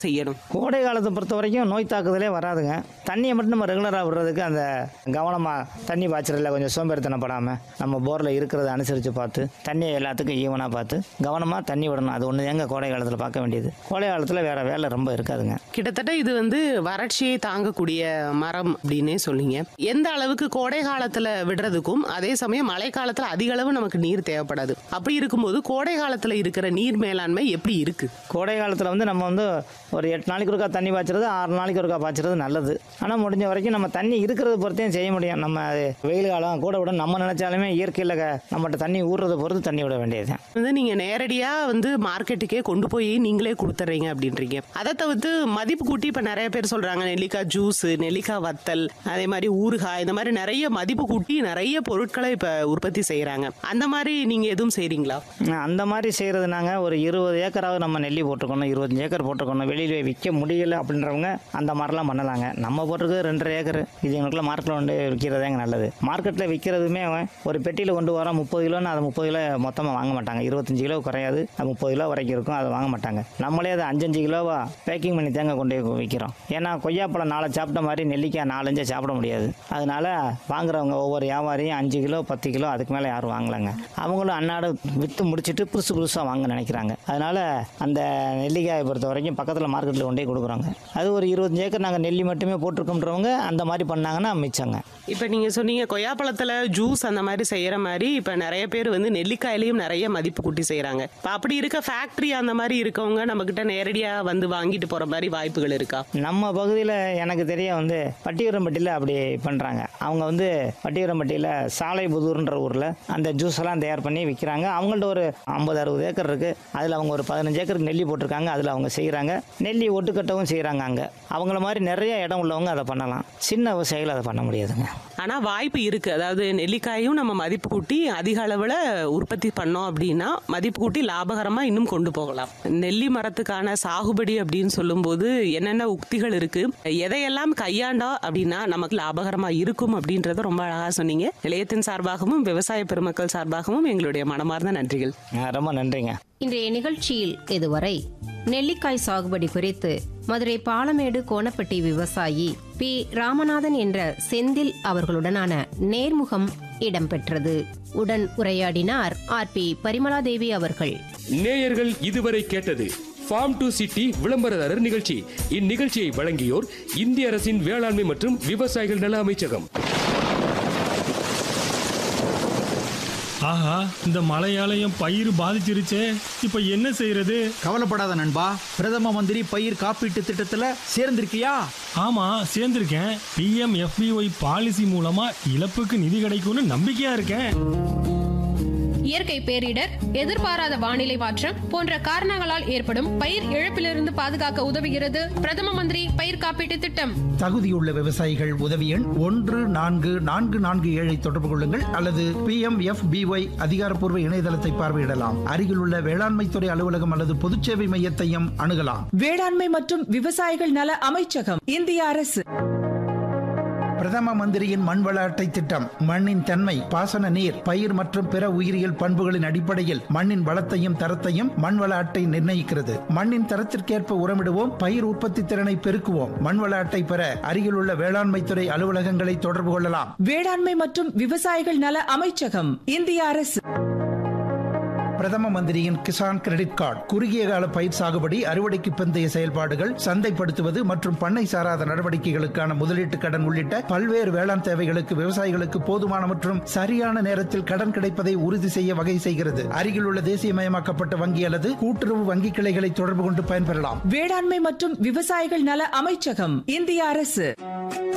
செய்யணும் கோடை காலத்தை பொறுத்த வரைக்கும் நோய் தாக்குதலே வராதுங்க தண்ணியை மட்டும் நம்ம ரெகுலராக விடுறதுக்கு அந்த கவனமாக தண்ணி பாய்ச்சறதுல கொஞ்சம் சோம்பேறித்தனப்படாமல் நம்ம போரில் இருக்கிறத அனுசரித்து பார்த்து தண்ணியை எல்லாத்துக்கும் ஈவனாக பார்த்து கவனமாக தண்ணி விடணும் அது ஒன்று எங்க கோடை காலத்தில் பார்க்க வேண்டியது கோடை காலத்தில் வேறு வேலை ரொம்ப இருக்காதுங்க கிட்டத்தட்ட இது வந்து வறட்சியை தாங்கக்கூடிய மரம் அப்படின்னே சொல்லிங்க எந்த அளவுக்கு கோடை காலத்துல விடுறதுக்கும் அதே சமயம் மழை காலத்துல அதிக அளவு நமக்கு நீர் தேவைப்படாது அப்படி இருக்கும்போது கோடை காலத்துல இருக்கிற நீர் மேலாண்மை எப்படி இருக்கு கோடை காலத்தில் வந்து நம்ம வந்து ஒரு எட்டு நாளைக்கு ஒருக்கா தண்ணி பாய்ச்சறது ஆறு நாளைக்கு ஒருக்கா பாய்ச்சறது நல்லது ஆனால் முடிஞ்ச வரைக்கும் நம்ம தண்ணி இருக்கிறத பொறுத்தையும் செய்ய முடியும் நம்ம அது வெயில் காலம் கூட விட நம்ம நினச்சாலுமே இயற்கையில் க- நம்மகிட்ட தண்ணி ஊறுறதை பொறுத்து தண்ணி விட வேண்டியது வந்து நீங்க நேரடியா வந்து மார்க்கெட்டுக்கே கொண்டு போய் நீங்களே கொடுத்துறீங்க அப்படின்றீங்க அதை தவிர்த்து மதிப்பு கூட்டி இப்ப நிறைய பேர் சொல்றாங்க நெல்லிக்காய் ஜூஸ் நெல்லிக்காய் வத்தல் அதே மாதிரி ஊறுகாய் இந்த மாதிரி நிறைய மதிப்பு கூட்டி நிறைய பொருட்களை இப்ப உற்பத்தி செய்யறாங்க அந்த மாதிரி நீங்க எதுவும் செய்றீங்களா அந்த மாதிரி செய்கிறது நாங்கள் ஒரு இருபது ஏக்கராவது நம்ம நெல்லி போட்டுக்கணும் இருபத்தஞ்சு ஏக்கர் போட்டுக்கணும் வெளியில் விற்க முடியல அப்படின்றவங்க அந்த மாதிரிலாம் பண்ணலாங்க நம்ம போட்டிருக்கிறது ரெண்டரை ஏக்கர் இது எங்களுக்குள்ள மார்க்கெட்டில் கொண்டு விற்கிறதாங்க நல்லது மார்க்கெட்டில் விற்கிறதுமே ஒரு பெட்டியில் கொண்டு வர முப்பது கிலோன்னு அதை முப்பது கிலோ மொத்தமாக வாங்க மாட்டாங்க இருபத்தஞ்சு கிலோ குறையாது அது முப்பது கிலோ வரைக்கும் இருக்கும் அதை வாங்க மாட்டாங்க நம்மளே அதை அஞ்சஞ்சு கிலோவா பேக்கிங் பண்ணி தாங்க கொண்டு போய் விற்கிறோம் ஏன்னா கொய்யாப்பழம் நாளை சாப்பிட்ட மாதிரி நெல்லிக்காய் நாலஞ்சே சாப்பிட முடியாது அதனால வாங்குறவங்க ஒவ்வொரு வியாபாரியும் அஞ்சு கிலோ பத்து கிலோ அதுக்கு மேலே யாரும் வாங்கலைங்க அவங்களும் அன்னாடு விற்று முடிச்சிட்டு புதுசு புதுசாக வாங்க நினைக்கிறாங்க அதனால அந்த நெல்லிக்காயை பொறுத்த வரைக்கும் பக்கத்தில் மார்க்கெட்டில் கொண்டு போய் கொடுக்குறோங்க அது ஒரு இருபத்தஞ்சு ஏக்கர் நாங்கள் நெல்லி மட்டுமே போட்டிருக்கோன்றவங்க அந்த மாதிரி பண்ணாங்கன்னா மிச்சங்க இப்ப நீங்க சொன்னீங்க கொய்யாப்பழத்துல ஜூஸ் அந்த மாதிரி செய்யற மாதிரி இப்ப நிறைய பேர் வந்து நெல்லிக்காயிலையும் நிறைய மதிப்பு கூட்டி செய்யறாங்க இப்ப அப்படி இருக்க ஃபேக்டரி அந்த மாதிரி இருக்கவங்க நம்ம கிட்ட நேரடியா வந்து வாங்கிட்டு போற மாதிரி வாய்ப்புகள் இருக்கா நம்ம பகுதியில் எனக்கு தெரிய வந்து பட்டியூரம்பட்டியில் அப்படி பண்ணுறாங்க அவங்க வந்து பட்டியூரம்பட்டியில் சாலை புதூர்ன்ற ஊரில் அந்த ஜூஸ் எல்லாம் தயார் பண்ணி விற்கிறாங்க அவங்கள்ட்ட ஒரு ஐம்பது அறுபது ஏக்கர் இருக்குது அதில் அவங்க ஒரு பதினஞ்சு ஏக்கருக்கு நெல்லி போட்டிருக்காங்க அதில் அவங்க செய்கிறாங்க நெல்லி ஒட்டுக்கட்டவும் செய்கிறாங்க அங்கே அவங்கள மாதிரி நிறைய இடம் உள்ளவங்க அதை பண்ணலாம் சின்ன விவசாயிகள் அதை பண்ண முடியாதுங்க ஆனா வாய்ப்பு இருக்கு அதாவது நெல்லிக்காயும் நம்ம மதிப்பு கூட்டி அதிக அளவுல உற்பத்தி பண்ணோம் அப்படின்னா மதிப்பு கூட்டி லாபகரமா இன்னும் கொண்டு போகலாம் நெல்லி மரத்துக்கான சாகுபடி அப்படின்னு சொல்லும்போது என்னென்ன உக்திகள் இருக்கு எதையெல்லாம் கையாண்டா அப்படின்னா நமக்கு லாபகரமா இருக்கும் அப்படின்றத ரொம்ப அழகா சொன்னீங்க நிலையத்தின் சார்பாகவும் விவசாய பெருமக்கள் சார்பாகவும் எங்களுடைய மனமார்ந்த நன்றிகள் ஆ, ரொம்ப நன்றிங்க இன்றைய நிகழ்ச்சியில் இதுவரை நெல்லிக்காய் சாகுபடி குறித்து மதுரை பாலமேடு கோணப்பட்டி விவசாயி பி ராமநாதன் என்ற செந்தில் அவர்களுடனான நேர்முகம் இடம்பெற்றது உடன் உரையாடினார் ஆர் பி பரிமலாதேவி அவர்கள் நேயர்கள் இதுவரை கேட்டது ஃபார்ம் டு சிட்டி விளம்பரதாரர் நிகழ்ச்சி இந்நிகழ்ச்சியை வழங்கியோர் இந்திய அரசின் வேளாண்மை மற்றும் விவசாயிகள் நல அமைச்சகம் ஆஹா இந்த மழையால என் பயிர் பாதிச்சிருச்சே இப்ப என்ன செய்யறது கவலைப்படாத நண்பா பிரதம மந்திரி பயிர் காப்பீட்டு திட்டத்துல சேர்ந்திருக்கியா ஆமா சேர்ந்திருக்கேன் பிஎம் எஃபிஒய் பாலிசி மூலமா இழப்புக்கு நிதி கிடைக்கும்னு நம்பிக்கையா இருக்கேன் இயற்கை பேரிடர் எதிர்பாராத வானிலை மாற்றம் போன்ற காரணங்களால் ஏற்படும் பயிர் இழப்பிலிருந்து பாதுகாக்க உதவுகிறது பிரதம மந்திரி பயிர் காப்பீட்டு திட்டம் தகுதியுள்ள விவசாயிகள் உதவி எண் ஒன்று நான்கு நான்கு நான்கு ஏழை தொடர்பு கொள்ளுங்கள் அல்லது பி எம் எஃப் பிஒய் அதிகாரப்பூர்வ இணையதளத்தை பார்வையிடலாம் அருகிலுள்ள வேளாண்மைத்துறை அலுவலகம் அல்லது பொதுச்சேவை மையத்தையும் அணுகலாம் வேளாண்மை மற்றும் விவசாயிகள் நல அமைச்சகம் இந்திய அரசு பிரதம மந்திரியின் மண் வள அட்டை திட்டம் மண்ணின் தன்மை பாசன நீர் பயிர் மற்றும் பிற உயிரியல் பண்புகளின் அடிப்படையில் மண்ணின் வளத்தையும் தரத்தையும் மண் வள அட்டை நிர்ணயிக்கிறது மண்ணின் தரத்திற்கேற்ப உரமிடுவோம் பயிர் உற்பத்தி திறனை பெருக்குவோம் மண் வள அட்டை பெற அருகிலுள்ள வேளாண்மைத்துறை அலுவலகங்களை தொடர்பு கொள்ளலாம் வேளாண்மை மற்றும் விவசாயிகள் நல அமைச்சகம் இந்திய அரசு பிரதம மந்திரியின் கிசான் கிரெடிட் கார்டு குறுகிய கால பயிர் சாகுபடி அறுவடைக்கு பிந்தைய செயல்பாடுகள் சந்தைப்படுத்துவது மற்றும் பண்ணை சாராத நடவடிக்கைகளுக்கான முதலீட்டு கடன் உள்ளிட்ட பல்வேறு வேளாண் தேவைகளுக்கு விவசாயிகளுக்கு போதுமான மற்றும் சரியான நேரத்தில் கடன் கிடைப்பதை உறுதி செய்ய வகை செய்கிறது அருகில் உள்ள தேசியமயமாக்கப்பட்ட வங்கி அல்லது கூட்டுறவு வங்கி கிளைகளை தொடர்பு கொண்டு பயன்பெறலாம் வேளாண்மை மற்றும் விவசாயிகள் நல அமைச்சகம் இந்திய அரசு